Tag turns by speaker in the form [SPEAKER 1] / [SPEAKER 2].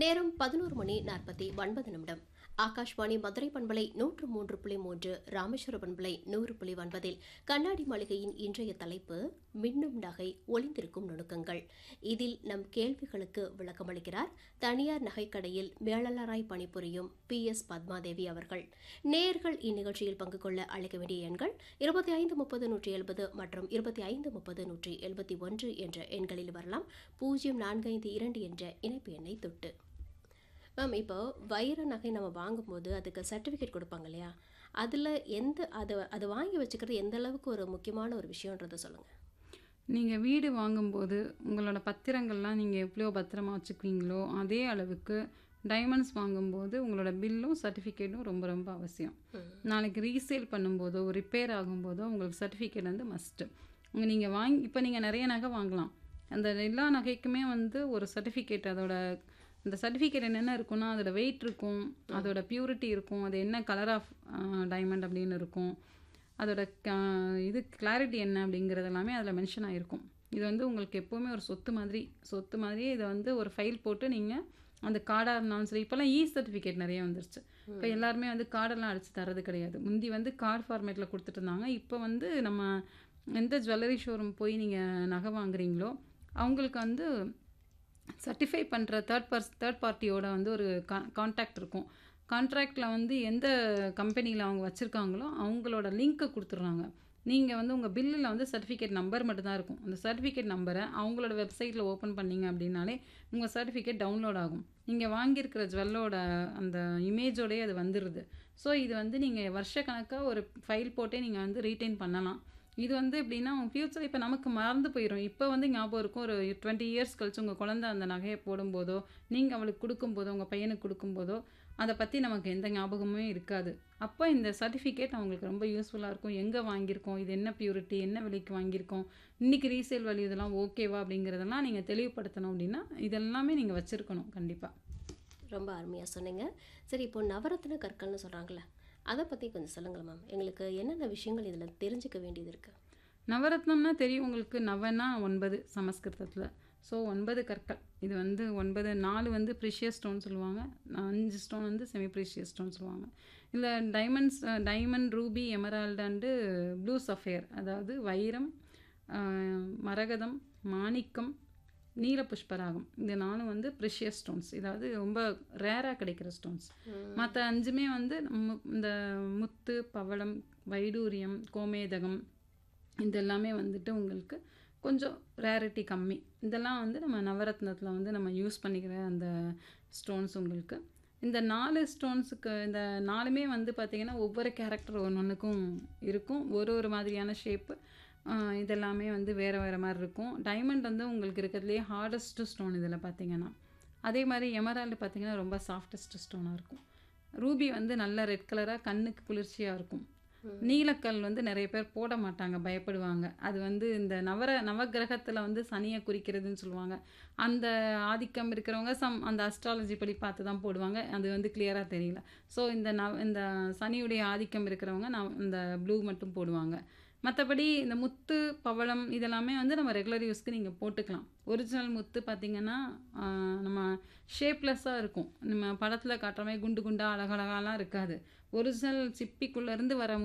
[SPEAKER 1] நேரம் பதினோரு மணி நாற்பத்தி ஒன்பது நிமிடம் ஆகாஷ்வாணி மதுரை பண்பலை நூற்று மூன்று புள்ளி மூன்று ராமேஸ்வர பண்பலை நூறு புள்ளி ஒன்பதில் கண்ணாடி மாளிகையின் இன்றைய தலைப்பு மின்னும் நகை ஒளிந்திருக்கும் நுணுக்கங்கள் இதில் நம் கேள்விகளுக்கு விளக்கமளிக்கிறார் தனியார் நகைக்கடையில் மேலாளராய் பணிபுரியும் பி எஸ் பத்மாதேவி அவர்கள் நேயர்கள் இந்நிகழ்ச்சியில் பங்கு கொள்ள அழைக்க வேண்டிய எண்கள் இருபத்தி ஐந்து முப்பது நூற்றி எழுபது மற்றும் இருபத்தி ஐந்து முப்பது நூற்றி எழுபத்தி ஒன்று என்ற எண்களில் வரலாம் பூஜ்ஜியம் நான்கு ஐந்து இரண்டு என்ற இணைப்பு எண்ணை தொட்டு மேம் இப்போ வைர நகை நம்ம வாங்கும்போது அதுக்கு சர்டிஃபிகேட் கொடுப்பாங்க இல்லையா அதில் எந்த அதை அதை வாங்கி வச்சுக்கிறது எந்த அளவுக்கு ஒரு முக்கியமான ஒரு விஷயன்றதை சொல்லுங்கள்
[SPEAKER 2] நீங்கள் வீடு வாங்கும்போது உங்களோட பத்திரங்கள்லாம் நீங்கள் எவ்வளோ பத்திரமா வச்சுக்குவீங்களோ அதே அளவுக்கு டைமண்ட்ஸ் வாங்கும்போது உங்களோட பில்லும் சர்டிஃபிகேட்டும் ரொம்ப ரொம்ப அவசியம் நாளைக்கு ரீசேல் பண்ணும்போதோ ரிப்பேர் ஆகும்போதோ உங்களுக்கு சர்டிஃபிகேட் வந்து மஸ்ட்டு உங்கள் நீங்கள் வாங்கி இப்போ நீங்கள் நிறைய நகை வாங்கலாம் அந்த எல்லா நகைக்குமே வந்து ஒரு சர்டிஃபிகேட் அதோட அந்த சர்டிஃபிகேட் என்னென்ன இருக்கும்னா அதோட வெயிட் இருக்கும் அதோட பியூரிட்டி இருக்கும் அது என்ன கலர் ஆஃப் டைமண்ட் அப்படின்னு இருக்கும் அதோட க- இது கிளாரிட்டி என்ன அப்படிங்கிறது எல்லாமே அதில் மென்ஷன் ஆகிருக்கும் இது வந்து உங்களுக்கு எப்போவுமே ஒரு சொத்து மாதிரி சொத்து மாதிரியே இதை வந்து ஒரு ஃபைல் போட்டு நீங்கள் அந்த கார்டாக இருந்தாலும் சரி இப்போல்லாம் இ சர்டிஃபிகேட் நிறைய வந்துருச்சு இப்போ எல்லாருமே வந்து கார்டெல்லாம் அடித்து தரது கிடையாது முந்தி வந்து கார்டு ஃபார்மேட்டில் கொடுத்துட்டு இருந்தாங்க இப்போ வந்து நம்ம எந்த ஜுவல்லரி ஷோரூம் போய் நீங்கள் நகை வாங்குறீங்களோ அவங்களுக்கு வந்து சர்டிஃபை பண்ணுற தேர்ட் பர்ஸ் தேர்ட் பார்ட்டியோட வந்து ஒரு கா கான்டாக்ட் இருக்கும் கான்ட்ராக்டில் வந்து எந்த கம்பெனியில் அவங்க வச்சுருக்காங்களோ அவங்களோட லிங்க்கை கொடுத்துட்றாங்க நீங்கள் வந்து உங்கள் பில்லில் வந்து சர்டிஃபிகேட் நம்பர் மட்டும்தான் இருக்கும் அந்த சர்டிஃபிகேட் நம்பரை அவங்களோட வெப்சைட்டில் ஓப்பன் பண்ணீங்க அப்படின்னாலே உங்கள் சர்டிஃபிகேட் டவுன்லோட் ஆகும் நீங்கள் வாங்கியிருக்கிற ஜுவல்லோட அந்த இமேஜோடயே அது வந்துடுது ஸோ இது வந்து நீங்கள் வருஷக்கணக்காக ஒரு ஃபைல் போட்டே நீங்கள் வந்து ரீட்டைன் பண்ணலாம் இது வந்து எப்படின்னா ஃப்யூச்சர் இப்போ நமக்கு மறந்து போயிடும் இப்போ வந்து ஞாபகம் இருக்கும் ஒரு டுவெண்ட்டி இயர்ஸ் கழிச்சு உங்கள் குழந்தை அந்த நகையை போடும்போதோ நீங்கள் அவளுக்கு கொடுக்கும்போதோ உங்கள் பையனுக்கு கொடுக்கும்போதோ அதை பற்றி நமக்கு எந்த ஞாபகமுமே இருக்காது அப்போ இந்த சர்டிஃபிகேட் அவங்களுக்கு ரொம்ப யூஸ்ஃபுல்லாக இருக்கும் எங்கே வாங்கியிருக்கோம் இது என்ன பியூரிட்டி என்ன விலைக்கு வாங்கியிருக்கோம் இன்றைக்கி ரீசேல் வேல்யூ இதெல்லாம் ஓகேவா அப்படிங்கிறதெல்லாம் நீங்கள் தெளிவுபடுத்தணும் அப்படின்னா இதெல்லாமே நீங்கள் வச்சுருக்கணும் கண்டிப்பாக
[SPEAKER 1] ரொம்ப அருமையாக சொன்னீங்க சரி இப்போ நவரத்ன கற்கள்னு சொல்கிறாங்களே அதை பற்றி கொஞ்சம் சொல்லுங்கள் மேம் எங்களுக்கு என்னென்ன விஷயங்கள் இதில் தெரிஞ்சுக்க வேண்டியது இருக்குது
[SPEAKER 2] நவரத்னம்னா தெரியும் உங்களுக்கு நவனா ஒன்பது சமஸ்கிருதத்தில் ஸோ ஒன்பது கற்கள் இது வந்து ஒன்பது நாலு வந்து ப்ரிஷியஸ் ஸ்டோன் சொல்லுவாங்க அஞ்சு ஸ்டோன் வந்து செமி ப்ரிஷியஸ் ஸ்டோன் சொல்லுவாங்க இல்லை diamonds diamond ruby emerald and blue sapphire அதாவது வைரம் அஹ், மரகதம் மாணிக்கம் நீல புஷ்பராகம் இந்த நாலும் வந்து ப்ரிஷியஸ் ஸ்டோன்ஸ் இதாவது ரொம்ப ரேராக கிடைக்கிற ஸ்டோன்ஸ் மற்ற அஞ்சுமே வந்து மு- இந்த முத்து பவளம் வைடூரியம் கோமேதகம் இதெல்லாமே வந்துட்டு உங்களுக்கு கொஞ்சம் ரேரிட்டி கம்மி இதெல்லாம் வந்து நம்ம நவரத்னத்தில் வந்து நம்ம யூஸ் பண்ணிக்கிற அந்த ஸ்டோன்ஸ் உங்களுக்கு இந்த நாலு ஸ்டோன்ஸுக்கு இந்த நாலுமே வந்து பார்த்திங்கன்னா ஒவ்வொரு கேரக்டர் ஒன்று ஒன்றுக்கும் இருக்கும் ஒரு ஒரு மாதிரியான ஷேப்பு இதெல்லாமே வந்து வேறு வேறு மாதிரி இருக்கும் டைமண்ட் வந்து உங்களுக்கு இருக்கிறதுலேயே ஹார்டஸ்ட் ஸ்டோன் இதில் பார்த்தீங்கன்னா அதே மாதிரி எமரால்டு பார்த்தீங்கன்னா ரொம்ப சாஃப்டஸ்ட் ஸ்டோனாக இருக்கும் ரூபி வந்து நல்ல ரெட் கலராக கண்ணுக்கு குளிர்ச்சியாக இருக்கும் நீலக்கல் வந்து நிறைய பேர் போட மாட்டாங்க பயப்படுவாங்க அது வந்து இந்த நவர நவகிரகத்தில் வந்து சனியை குறிக்கிறதுன்னு சொல்லுவாங்க அந்த ஆதிக்கம் இருக்கிறவங்க சம் அந்த அஸ்ட்ராலஜி படி பார்த்து தான் போடுவாங்க அது வந்து கிளியராக தெரியல ஸோ இந்த நவ இந்த சனியுடைய ஆதிக்கம் இருக்கிறவங்க நான் இந்த ப்ளூ மட்டும் போடுவாங்க மற்றபடி இந்த முத்து பவளம் இதெல்லாமே வந்து நம்ம ரெகுலர் யூஸ்க்கு நீங்கள் போட்டுக்கலாம் ஒரிஜினல் முத்து பார்த்திங்கன்னா ஆஹ், நம்ம ஷேப்லெஸ்ஸாக இருக்கும் நம்ம படத்தில் காட்டுற மாதிரி குண்டு குண்டா அழகழகாலாம் இருக்காது ஒரிஜினல் சிப்பிக்குள்ளேருந்து வர